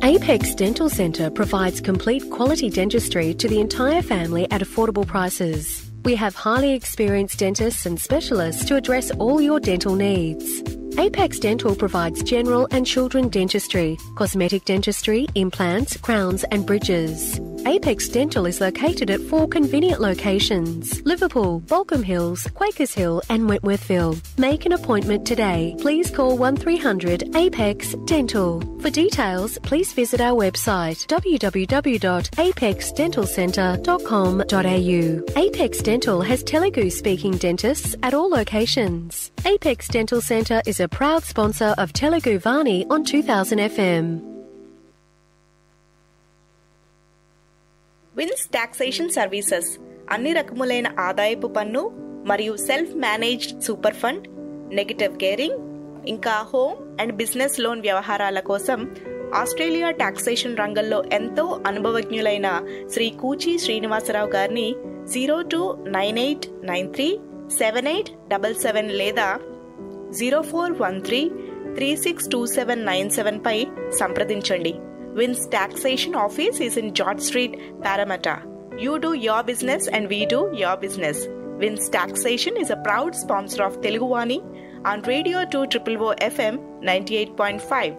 Apex Dental Centre provides complete quality dentistry to the entire family at affordable prices. We have highly experienced dentists and specialists to address all your dental needs. Apex Dental provides general and children dentistry, cosmetic dentistry, implants, crowns, and bridges. Apex Dental is located at four convenient locations Liverpool, Balcombe Hills, Quakers Hill, and Wentworthville. Make an appointment today. Please call 1300 Apex Dental. For details, please visit our website www.apexdentalcentre.com.au. Apex Dental has Telugu speaking dentists at all locations. Apex Dental Centre is a proud sponsor of Telugu Vani on 2000 FM. Vins taxation services అన్ని రకములైన ఆదాయపు పన్ను మరియు self managed super fund negative gearing ఇంకా home and business loan వ్యవహారాల కోసం Australia taxation రంగంలో ఎంతో అనుభవజ్ఞులైన శ్రీ కూచి శ్రీనివాసరావు గారిని zero two nine eight nine three seven eight double seven లేదా zero four one three three six two seven nine seven పై సంప్రదించండి Vins taxation office is in George Street Parramatta you do your business and we do your business Vins taxation is a proud sponsor of Teluguvani on radio two triple O FM ninety eight point five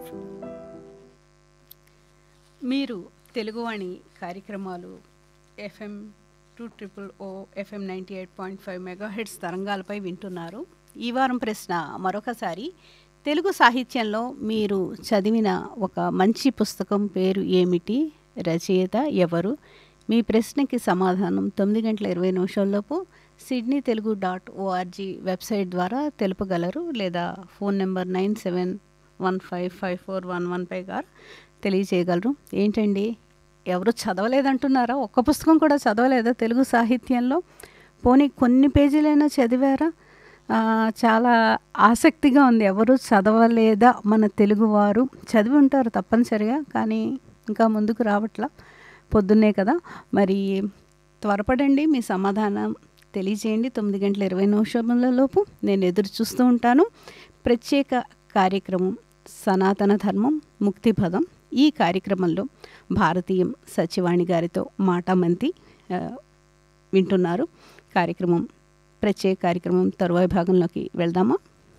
మీరు తెలుగువాణి కార్యక్రమాలు FM two triple O FM ninety eight point five mega hertz తరంగాలపై వింటున్నారు ఈ వారం ప్రశ్న మరొకసారి తెలుగు సాహిత్యంలో మీరు చదివిన ఒక మంచి పుస్తకం పేరు ఏమిటి రచయిత ఎవరు మీ ప్రశ్నకి సమాధానం తొమ్మిది గంటల ఇరవై నిమిషాల్లోపు Sydney Telugu dot org website ద్వారా తెలుపగలరు లేదా phone number nine seven one five five four one one five గారు తెలియజేయగలరు ఏంటండి ఎవరు చదవలేదంటున్నారా ఒక్క పుస్తకం కూడా చదవలేదా తెలుగు సాహిత్యంలో పోనీ కొన్ని పేజీలైనా చదివారా ఆ, చాలా ఆసక్తిగా ఉంది ఎవరు చదవలేదా మన తెలుగువారు చదివి ఉంటారు తప్పనిసరిగా కానీ ఇంకా ముందుకు రావట్లా పొద్దున్నే కదా మరి త్వరపడండి మీ సమాధానం తెలియజేయండి తొమ్మిది గంటల ఇరవై నిమిషముల లోపు నేను ఎదురు చూస్తూ ఉంటాను ప్రత్యేక కార్యక్రమం సనాతన ధర్మం ముక్తి పదం ఈ కార్యక్రమంలో భారతీయం సచివాణి గారితో మాటామంతి ఆ, వింటున్నారు కార్యక్రమం ప్రత్యేక కార్యక్రమం తరువాయి భాగంలోకి వెళ్దామా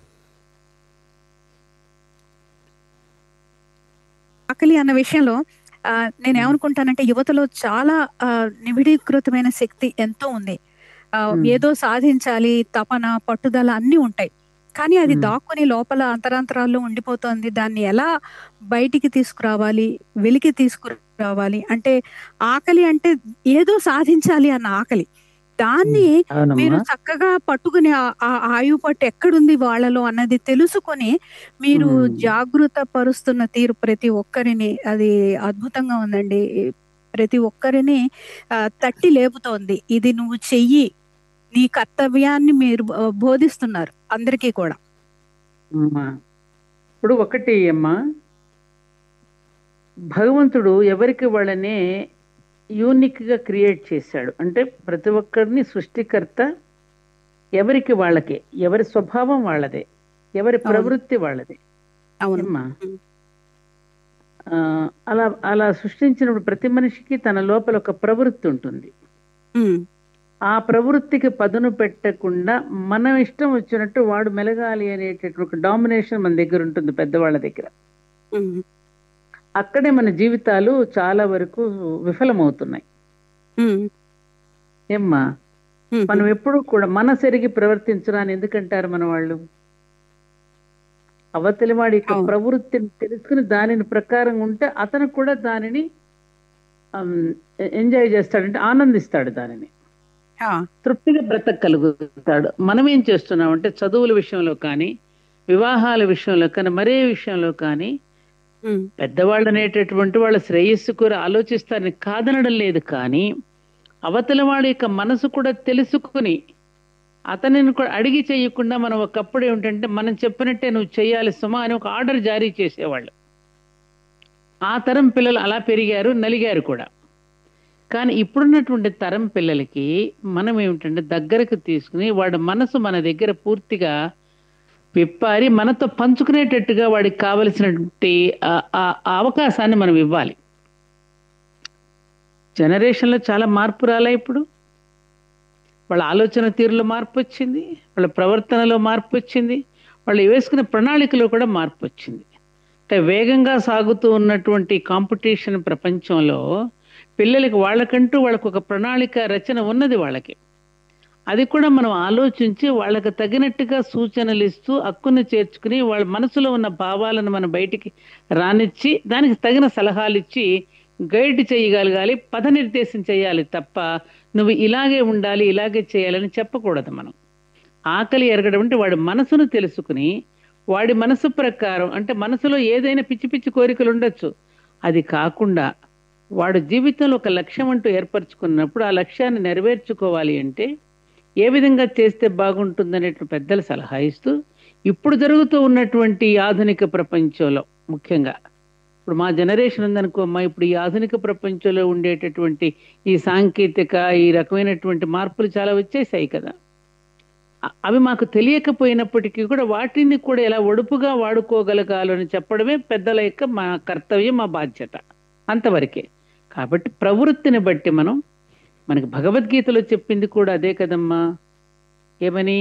ఆకలి అన్న విషయంలో ఆ, నేను ఏమనుకుంటానంటే యువతలో చాలా ఆ, నిబిడీకృతమైన శక్తి ఎంతో ఉంది ఆ, ఏదో సాధించాలి తపన పట్టుదల అన్నీ ఉంటాయి కానీ అది దాక్కుని లోపల అంతరాంతరాల్లో ఉండిపోతోంది దాన్ని ఎలా బయటికి తీసుకురావాలి వెలికి తీసుకురావాలి అంటే ఆకలి అంటే ఏదో సాధించాలి అన్న ఆకలి దాన్ని అవునమ్మా. మీరు చక్కగా పట్టుకుని ఆ- ఆ ఆయువు పట్టు ఎక్కడుంది వాళ్ళలో అన్నది తెలుసుకొని మీరు మ్మ్. జాగృత పరుస్తున్న తీరు ప్రతి ఒక్కరిని అది అద్భుతంగా ఉందండి ప్రతి ఒక్కరిని ఆ, తట్టి లేపుతోంది ఇది నువ్వు చెయ్యి నీ కర్తవ్యాన్ని మీరు ఆ, బోధిస్తున్నారు అందరికీ కూడా అమ్మా ఇప్పుడు ఒకటి అమ్మా భగవంతుడు ఎవరికి వాళ్ళనే యూనిక్ గా క్రియేట్ చేశాడు అంటే ప్రతి ఒక్కరిని సృష్టికర్త ఎవరికి వాళ్ళకే ఎవరి స్వభావం వాళ్ళదే ఎవరి అవును. ప్రవృత్తి వాళ్ళదే అవును అమ్మా ఆ, అలా అలా సృష్టించినప్పుడు ప్రతి మనిషికి తన లోపల ఒక ప్రవృత్తి ఉంటుంది మ్మ్. ఆ ప్రవృత్తికి పదును పెట్టకుండా మనం ఇష్టం వచ్చినట్టు వాడు మెలగాలి అనేటటువంటి ఒక డామినేషన్ మన దగ్గర ఉంటుంది పెద్దవాళ్ళ దగ్గర మ్మ్. అక్కడే మన జీవితాలు చాలా వరకు విఫలమవుతున్నాయి మ్మ్. ఏమ్మా మ్మ్. మనం ఎప్పుడు కూడా మనసెరిగి ప్రవర్తించరాని ఎందుకంటారు మన వాళ్ళు అవతలి వాడి యొక్క అవును. ప్రవృత్తిని తెలుసుకుని దానిని ప్రకారం ఉంటే అతను కూడా దానిని ఎంజాయ్ చేస్తాడంటే ఆనందిస్తాడు దానిని ఆ, తృప్తిగా బ్రతకగలుగుతాడు మనం ఏం చేస్తున్నామంటే చదువుల విషయంలో కానీ వివాహాల విషయంలో కానీ మరే విషయంలో కానీ మ్మ్. పెద్దవాళ్ళు అనేటటువంటి వాళ్ళ శ్రేయస్సు కూడా ఆలోచిస్తారని కాదనడం లేదు కానీ అవతల వాడి యొక్క మనసు కూడా తెలుసుకుని అతనిని కూడా అడిగి చేయకుండా మనం ఒకప్పుడు ఏమిటంటే మనం చెప్పినట్టే నువ్వు చేయాలి సుమా అని ఒక ఆర్డర్ జారీ చేసేవాళ్ళు ఆ తరం పిల్లలు అలా పెరిగారు నలిగారు కూడా కానీ ఇప్పుడున్నటువంటి తరం పిల్లలకి మనం ఏమిటంటే దగ్గరకు తీసుకుని వాడి మనసు మన దగ్గర పూర్తిగా విప్పారి మనతో పంచుకునేటట్టుగా వాడికి కావలసినటువంటి ఆ- ఆ ఆ అవకాశాన్ని మనం ఇవ్వాలి జనరేషన్లో చాలా మార్పు రాలే ఇప్పుడు వాళ్ళ ఆలోచన తీరులో మార్పు వచ్చింది వాళ్ళ ప్రవర్తనలో మార్పు వచ్చింది వాళ్ళు వేసుకునే ప్రణాళికలో కూడా మార్పు వచ్చింది అంటే వేగంగా సాగుతూ ఉన్నటువంటి కాంపిటీషన్ ప్రపంచంలో పిల్లలకి వాళ్ళకంటూ వాళ్ళకు ఒక ప్రణాళిక రచన ఉన్నది వాళ్ళకి అది కూడా మనం ఆలోచించి వాళ్ళకి తగినట్టుగా సూచనలు ఇస్తూ హక్కును చేర్చుకుని వాళ్ళ మనసులో ఉన్న భావాలను మనం బయటికి రానిచ్చి దానికి తగిన సలహాలు ఇచ్చి గైడ్ చేయగలగాలి పథ నిర్దేశం చేయాలి తప్ప నువ్వు ఇలాగే ఉండాలి ఇలాగే చేయాలని చెప్పకూడదు మనం ఆకలి ఎరగడం అంటే వాడి మనసును తెలుసుకుని వాడి మనసు ప్రకారం అంటే మనసులో ఏదైనా పిచ్చి పిచ్చి కోరికలు ఉండొచ్చు అది కాకుండా వాడు జీవితంలో ఒక లక్ష్యం అంటూ ఏర్పరచుకున్నప్పుడు ఆ లక్ష్యాన్ని నెరవేర్చుకోవాలి అంటే ఏ విధంగా చేస్తే బాగుంటుందనే పెద్దల సలహా ఇస్తూ ఇప్పుడు జరుగుతూ ఉన్నటువంటి ఈ ఆధునిక ప్రపంచంలో ముఖ్యంగా ఇప్పుడు మా జనరేషన్ ఉందనుకో అమ్మా ఇప్పుడు ఈ ఆధునిక ప్రపంచంలో ఉండేటటువంటి ఈ సాంకేతిక ఈ రకమైనటువంటి మార్పులు చాలా వచ్చేసాయి కదా అ- అవి మాకు తెలియకపోయినప్పటికీ కూడా వాటిని కూడా ఎలా ఒడుపుగా వాడుకోగలగాలని చెప్పడమే పెద్దల యొక్క మా కర్తవ్యం మా బాధ్యత అంతవరకే కాబట్టి ప్రవృత్తిని బట్టి మనం మనకి భగవద్గీతలో చెప్పింది కూడా అదే కదమ్మా ఏమని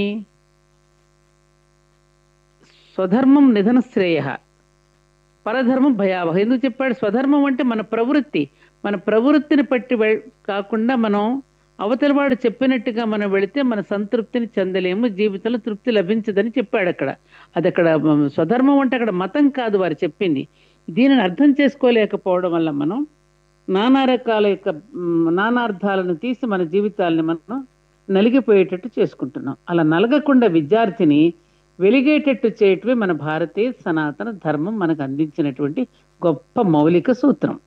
స్వధర్మం నిధన శ్రేయ పరధర్మం భయావహ ఎందుకు చెప్పాడు స్వధర్మం అంటే మన ప్రవృత్తి మన ప్రవృత్తిని పట్టి వె- కాకుండా మనం అవతలవాడు చెప్పినట్టుగా మనం వెళితే మన సంతృప్తిని చెందలేము జీవితంలో తృప్తి లభించదని చెప్పాడు అక్కడ అది అక్కడ మ- స్వధర్మం అంటే అక్కడ మతం కాదు వారు చెప్పింది దీనిని అర్థం చేసుకోలేకపోవడం వల్ల మనం నానా రకాల యొక్క మ్, నానార్థాలను తీసి మన జీవితాలని మనం నలిగిపోయేటట్టు చేసుకుంటున్నాం అలా నలగకుండా విద్యార్థిని వెలిగేటట్టు చేయటమే మన భారతీయ సనాతన ధర్మం మనకు అందించినటువంటి గొప్ప మౌలిక సూత్రం